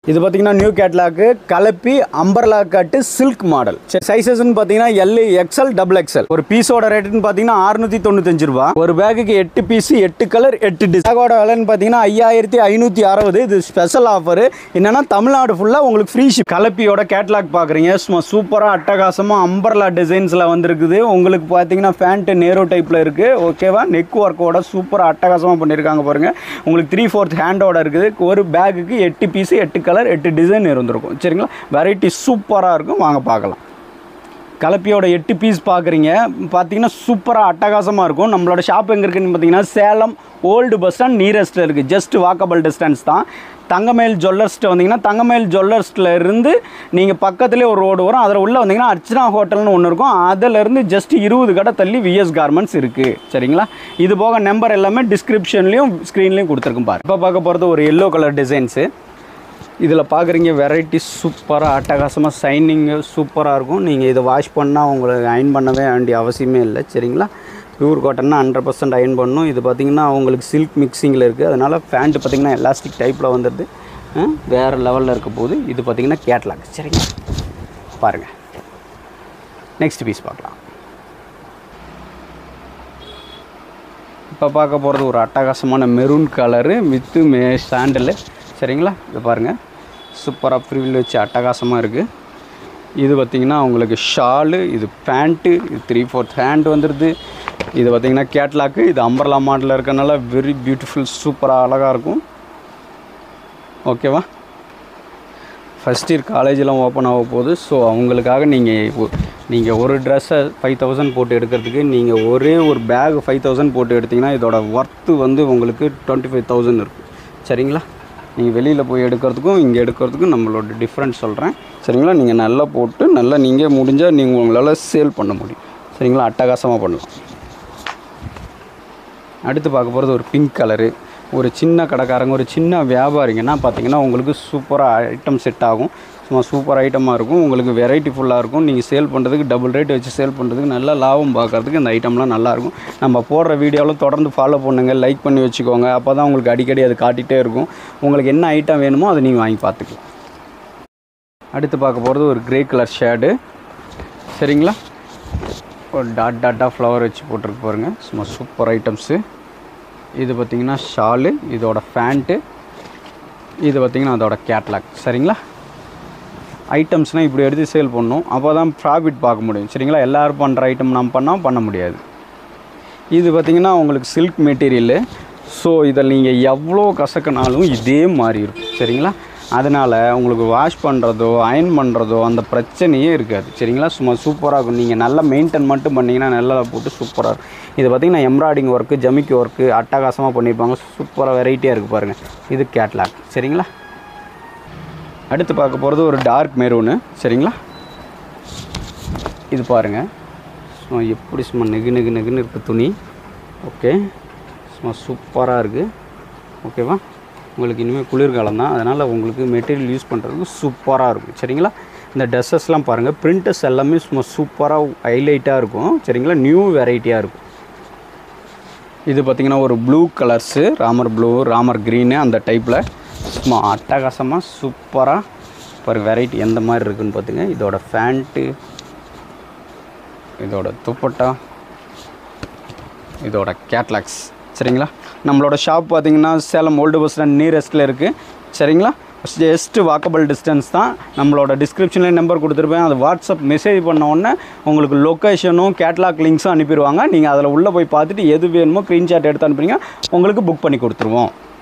இது பார்த்தீங்கன்னா new catalogue கலப்பி அம்பர்லா கட்டு சில்க் மாடல் சைஸஸ்ன்னு பார்த்தீங்கன்னா எல் எக்ஸ்எல் டபுள் எக்ஸ்எல் ஒரு பீஸோட ரேட்டுன்னு பார்த்தீங்கன்னா அறுநூத்தி தொண்ணூத்தஞ்சு ரூபா ஒரு பேக்குக்கு எட்டு பீஸ் எட்டு கலர் எட்டு டிஸ் பேக்கோட விலைன்னு பார்த்தீங்கன்னா ஐயாயிரத்தி ஐநூற்றி அறுபது இது ஸ்பெஷல் ஆஃபர் என்னன்னா தமிழ்நாடு ஃபுல்லாக உங்களுக்கு ஃப்ரீ ஷிப் கலப்பியோட கேட்லாக் பார்க்குறீங்க சும்மா சூப்பராக அட்டகாசமாக அம்பர்லா டிசைன்ஸில் வந்திருக்குது உங்களுக்கு பார்த்தீங்கன்னா ஃபேண்ட்டு நேரோ டைப்பில் இருக்குது ஓகேவா நெக் ஒர்க்கோட சூப்பராக அட்டகாசமாக பண்ணியிருக்காங்க பாருங்க உங்களுக்கு த்ரீ ஃபோர்த் ஹேண்டோட இருக்குது ஒரு பேக்குக்கு எட்டு பீஸ் எட்டு கலர் எட்டு டிசைன் இருந்திருக்கும் சரிங்களா வெரைட்டி சூப்பராக இருக்கும் வாங்க பார்க்கலாம் கலப்பியோட எட்டு பீஸ் பார்க்குறீங்க பார்த்தீங்கன்னா சூப்பராக அட்டகாசமாக இருக்கும் நம்மளோட ஷாப் எங்கே இருக்குன்னு பார்த்தீங்கன்னா சேலம் ஓல்டு பஸ் ஸ்டாண்ட் நியரஸ்ட்டில் இருக்குது ஜஸ்ட் வாக்கபிள் டிஸ்டன்ஸ் தான் தங்கமயில் ஜுவல்லர்ஸ்ட்டு வந்தீங்கன்னா தங்கமயில் ஜுவல்லர்ஸ்ல இருந்து நீங்கள் பக்கத்துலேயே ஒரு ரோடு வரும் அதில் உள்ளே வந்தீங்கன்னா அர்ச்சனா ஹோட்டல்னு ஒன்று இருக்கும் அதிலேருந்து ஜஸ்ட் இருபது கடை தள்ளி விஎஸ் கார்மெண்ட்ஸ் இருக்குது சரிங்களா இது போக நம்பர் எல்லாமே டிஸ்கிரிப்ஷன்லேயும் ஸ்க்ரீன்லேயும் கொடுத்துருக்கும் பாரு இப்போ பார்க்க போகிறது ஒரு எல்லோ கலர் டிசைன்ஸு இதில் பார்க்குறீங்க வெரைட்டி சூப்பராக அட்டகாசமாக சைனிங்கு சூப்பராக இருக்கும் நீங்கள் இதை வாஷ் பண்ணால் உங்களுக்கு அயன் பண்ணவே வேண்டிய அவசியமே இல்லை சரிங்களா பியூர் காட்டன்னா ஹண்ட்ரட் பர்சன்ட் அயன் பண்ணணும் இது பார்த்திங்கன்னா உங்களுக்கு சில்க் மிக்சிங்கில் இருக்குது அதனால் ஃபேண்ட்டு பார்த்திங்கன்னா எலாஸ்டிக் டைப்பில் வந்துடுது ஆ, வேறு லெவலில் இருக்க போது இது பார்த்திங்கன்னா கேட்லாக் சரிங்களா பாருங்கள் நெக்ஸ்ட் பீஸ் பார்க்கலாம் இப்போ பார்க்க போகிறது ஒரு அட்டகாசமான மெரூன் கலரு வித்து மே சாண்டலு சரிங்களா இது பாருங்கள் சூப்பராக ஃப்ரில் வச்சு அட்டகாசமாக இருக்குது இது பார்த்திங்கன்னா உங்களுக்கு ஷாலு இது பேண்ட்டு இது த்ரீ ஃபோர்த் ஹேண்ட் வந்துடுது இது பார்த்திங்கன்னா கேட்லாக்கு இது அம்பர்லா மாடலில் இருக்கறனால வெரி பியூட்டிஃபுல் சூப்பராக அழகாக இருக்கும் ஓகேவா ஃபஸ்ட் இயர் காலேஜெலாம் ஓப்பன் ஆக போகுது ஸோ அவங்களுக்காக நீங்கள் நீங்கள் ஒரு ட்ரெஸ்ஸை ஃபைவ் தௌசண்ட் போட்டு எடுக்கிறதுக்கு நீங்கள் ஒரே ஒரு பேக் ஃபைவ் தௌசண்ட் போட்டு எடுத்திங்கன்னா இதோட ஒர்த்து வந்து உங்களுக்கு டுவெண்ட்டி ஃபைவ் தௌசண்ட் இருக்கும் சரிங்களா நீங்கள் வெளியில் போய் எடுக்கிறதுக்கும் இங்கே எடுக்கிறதுக்கும் நம்மளோட டிஃப்ரெண்ட் சொல்கிறேன் சரிங்களா நீங்கள் நல்லா போட்டு நல்லா நீங்கள் முடிஞ்சால் நீங்கள் உங்களால் சேல் பண்ண முடியும் சரிங்களா அட்டகாசமாக பண்ணலாம் அடுத்து பார்க்க போகிறது ஒரு பிங்க் கலரு ஒரு சின்ன கடைக்காரங்க ஒரு சின்ன வியாபாரிங்கன்னா பார்த்தீங்கன்னா உங்களுக்கு சூப்பராக ஐட்டம் செட் ஆகும் சும்மா சூப்பர் ஐட்டமாக இருக்கும் உங்களுக்கு வெரைட்டி ஃபுல்லாக இருக்கும் நீங்கள் சேல் பண்ணுறதுக்கு டபுள் ரேட் வச்சு சேல் பண்ணுறதுக்கு நல்ல லாபம் பார்க்கறதுக்கு இந்த ஐட்டம்லாம் நல்லாயிருக்கும் நம்ம போடுற வீடியோவில் தொடர்ந்து ஃபாலோ பண்ணுங்கள் லைக் பண்ணி வச்சுக்கோங்க அப்போ தான் உங்களுக்கு அடிக்கடி அது காட்டிகிட்டே இருக்கும் உங்களுக்கு என்ன ஐட்டம் வேணுமோ அதை நீங்கள் வாங்கி பார்த்துக்கலாம் அடுத்து பார்க்க போகிறது ஒரு கிரே கலர் ஷேடு சரிங்களா ஒரு டாட் டாட்டாக ஃப்ளவர் வச்சு போட்டிருக்கு பாருங்க சும்மா சூப்பர் ஐட்டம்ஸு இது பார்த்திங்கன்னா ஷாலு இதோட ஃபேண்ட்டு இது பார்த்திங்கன்னா அதோட கேட்லாக் சரிங்களா ஐட்டம்ஸ்னால் இப்படி எடுத்து சேல் பண்ணணும் அப்போ தான் ப்ராஃபிட் பார்க்க முடியும் சரிங்களா எல்லோரும் பண்ணுற ஐட்டம் நம்ம பண்ணால் பண்ண முடியாது இது பார்த்திங்கன்னா உங்களுக்கு சில்க் மெட்டீரியலு ஸோ இதில் நீங்கள் எவ்வளோ கசக்கினாலும் இதே மாதிரி இருக்கும் சரிங்களா அதனால் உங்களுக்கு வாஷ் பண்ணுறதோ அயன் பண்ணுறதோ அந்த பிரச்சனையே இருக்காது சரிங்களா சும்மா சூப்பராக இருக்கும் நீங்கள் நல்லா மெயின்டைன் மட்டும் பண்ணிங்கன்னா நல்லா போட்டு சூப்பராக இருக்கும் இது பார்த்திங்கன்னா எம்ப்ராய்டிங் ஒர்க்கு ஜமிக்கி ஒர்க்கு அட்டகாசமாக பண்ணியிருப்பாங்க சூப்பராக வெரைட்டியாக இருக்குது பாருங்கள் இது கேட்லாக் சரிங்களா அடுத்து பார்க்க போகிறது ஒரு டார்க் மெரூனு சரிங்களா இது பாருங்கள் சும்மா எப்படி சும்மா நெகு நெகு நெகுன்னு இருக்குது துணி ஓகே சும்மா சூப்பராக இருக்குது ஓகேவா உங்களுக்கு இனிமேல் குளிர்காலம் தான் அதனால் உங்களுக்கு மெட்டீரியல் யூஸ் பண்ணுறதுக்கு சூப்பராக இருக்கும் சரிங்களா இந்த ட்ரெஸ்ஸஸ்லாம் பாருங்கள் பிரிண்டர்ஸ் எல்லாமே சும்மா சூப்பராக ஹைலைட்டாக இருக்கும் சரிங்களா நியூ வெரைட்டியாக இருக்கும் இது பார்த்திங்கன்னா ஒரு blue colours Ramar blue Ramar green அந்த டைப்பில் சும்மா அட்டகாசமாக சூப்பராக ஒரு வெரைட்டி எந்த மாதிரி இருக்குன்னு பார்த்துங்க இதோட ஃபேண்ட்டு இதோட துப்பட்டா இதோட கேட்லாக்ஸ் சரிங்களா நம்மளோட ஷாப் பார்த்தீங்கன்னா சேலம் ஓல்டு பஸ் ஸ்டாண்ட் நியரஸ்ட்டில் இருக்குது சரிங்களா ஜஸ்ட் வாக்கபிள் டிஸ்டன்ஸ் தான் நம்மளோட டிஸ்கிரிப்ஷனில் நம்பர் கொடுத்துருப்பேன் அது வாட்ஸ்அப் மெசேஜ் பண்ண உடனே உங்களுக்கு லொக்கேஷனும் கேட்லாக் லிங்க்ஸும் அனுப்பிடுவாங்க நீங்கள் அதில் உள்ளே போய் பார்த்துட்டு எது வேணுமோ ஸ்க்ரீன்ஷாட் எடுத்து அனுப்புறீங்க உங்களுக்கு புக் பண்ணி கொடுத்துருவோம்